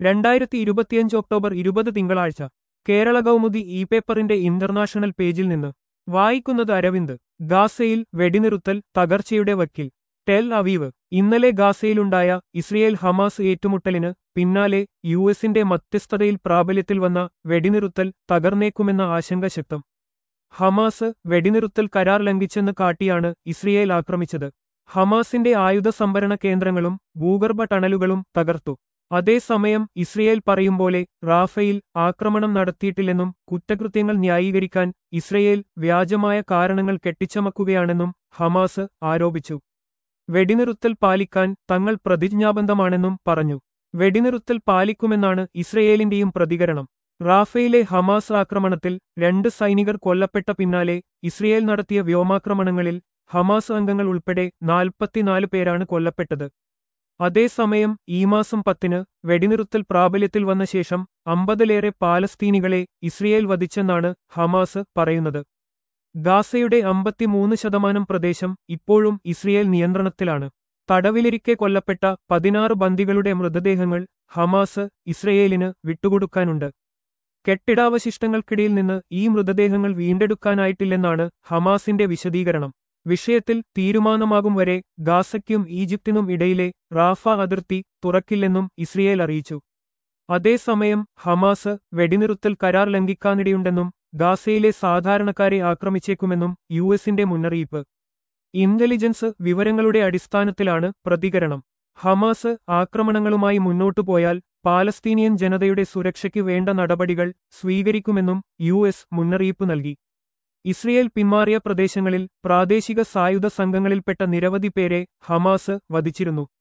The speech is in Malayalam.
രണ്ടായിരത്തി ഇരുപത്തിയഞ്ച് ഒക്ടോബർ ഇരുപത് തിങ്കളാഴ്ച കേരള കൗമുദി ഇ പേപ്പറിന്റെ ഇന്റർനാഷണൽ പേജിൽ നിന്ന് വായിക്കുന്നത് അരവിന്ദ് ഗാസയിൽ വെടിനിറുത്തൽ തകർച്ചയുടെ വക്കിൽ ടെൽ അവീവ് ഇന്നലെ ഗാസയിലുണ്ടായ ഇസ്രയേൽ ഹമാസ് ഏറ്റുമുട്ടലിന് പിന്നാലെ യു എസിന്റെ മധ്യസ്ഥതയിൽ പ്രാബല്യത്തിൽ വന്ന വെടിനിറുത്തൽ തകർന്നേക്കുമെന്ന ആശങ്ക ശക്തം ഹമാസ് വെടിനിറുത്തൽ കരാർ ലംഘിച്ചെന്ന് കാട്ടിയാണ് ഇസ്രയേൽ ആക്രമിച്ചത് ഹമാസിന്റെ ആയുധ സംഭരണ കേന്ദ്രങ്ങളും ഭൂഗർഭ ടണലുകളും തകർത്തു അതേസമയം ഇസ്രയേൽ പറയും പോലെ റാഫയിൽ ആക്രമണം നടത്തിയിട്ടില്ലെന്നും കുറ്റകൃത്യങ്ങൾ ന്യായീകരിക്കാൻ ഇസ്രയേൽ വ്യാജമായ കാരണങ്ങൾ കെട്ടിച്ചമക്കുകയാണെന്നും ഹമാസ് ആരോപിച്ചു വെടിനിറുത്തൽ പാലിക്കാൻ തങ്ങൾ പ്രതിജ്ഞാബദ്ധമാണെന്നും പറഞ്ഞു വെടിനിറുത്തൽ പാലിക്കുമെന്നാണ് ഇസ്രയേലിന്റെയും പ്രതികരണം റാഫയിലെ ഹമാസ് ആക്രമണത്തിൽ രണ്ട് സൈനികർ കൊല്ലപ്പെട്ട പിന്നാലെ ഇസ്രയേൽ നടത്തിയ വ്യോമാക്രമണങ്ങളിൽ ഹമാസ് അംഗങ്ങൾ ഉൾപ്പെടെ നാൽപ്പത്തിനാല് പേരാണ് കൊല്ലപ്പെട്ടത് അതേസമയം ഈ മാസം പത്തിന് വെടിനിറുത്തൽ പ്രാബല്യത്തിൽ വന്ന ശേഷം അമ്പതിലേറെ പാലസ്തീനികളെ ഇസ്രയേൽ വധിച്ചെന്നാണ് ഹമാസ് പറയുന്നത് ഗാസയുടെ അമ്പത്തിമൂന്ന് ശതമാനം പ്രദേശം ഇപ്പോഴും ഇസ്രയേൽ നിയന്ത്രണത്തിലാണ് തടവിലിരിക്കെ കൊല്ലപ്പെട്ട പതിനാറ് ബന്ദികളുടെ മൃതദേഹങ്ങൾ ഹമാസ് ഇസ്രയേലിന് വിട്ടുകൊടുക്കാനുണ്ട് കെട്ടിടാവശിഷ്ടങ്ങൾക്കിടയിൽ നിന്ന് ഈ മൃതദേഹങ്ങൾ വീണ്ടെടുക്കാനായിട്ടില്ലെന്നാണ് ഹമാസിന്റെ വിശദീകരണം വിഷയത്തിൽ തീരുമാനമാകും വരെ ഗാസയ്ക്കും ഈജിപ്തിനും ഇടയിലെ റാഫ അതിർത്തി തുറക്കില്ലെന്നും ഇസ്രയേൽ അറിയിച്ചു അതേസമയം ഹമാസ് വെടിനിറുത്തൽ കരാർ ലംഘിക്കാനിടയുണ്ടെന്നും ഗാസയിലെ സാധാരണക്കാരെ ആക്രമിച്ചേക്കുമെന്നും യു എസിന്റെ മുന്നറിയിപ്പ് ഇന്റലിജൻസ് വിവരങ്ങളുടെ അടിസ്ഥാനത്തിലാണ് പ്രതികരണം ഹമാസ് ആക്രമണങ്ങളുമായി മുന്നോട്ടു പോയാൽ പാലസ്തീനിയൻ ജനതയുടെ സുരക്ഷയ്ക്ക് വേണ്ട നടപടികൾ സ്വീകരിക്കുമെന്നും യു എസ് മുന്നറിയിപ്പ് നൽകി ഇസ്രയേൽ പിന്മാറിയ പ്രദേശങ്ങളിൽ പ്രാദേശിക സായുധ സംഘങ്ങളിൽപ്പെട്ട നിരവധി പേരെ ഹമാസ് വധിച്ചിരുന്നു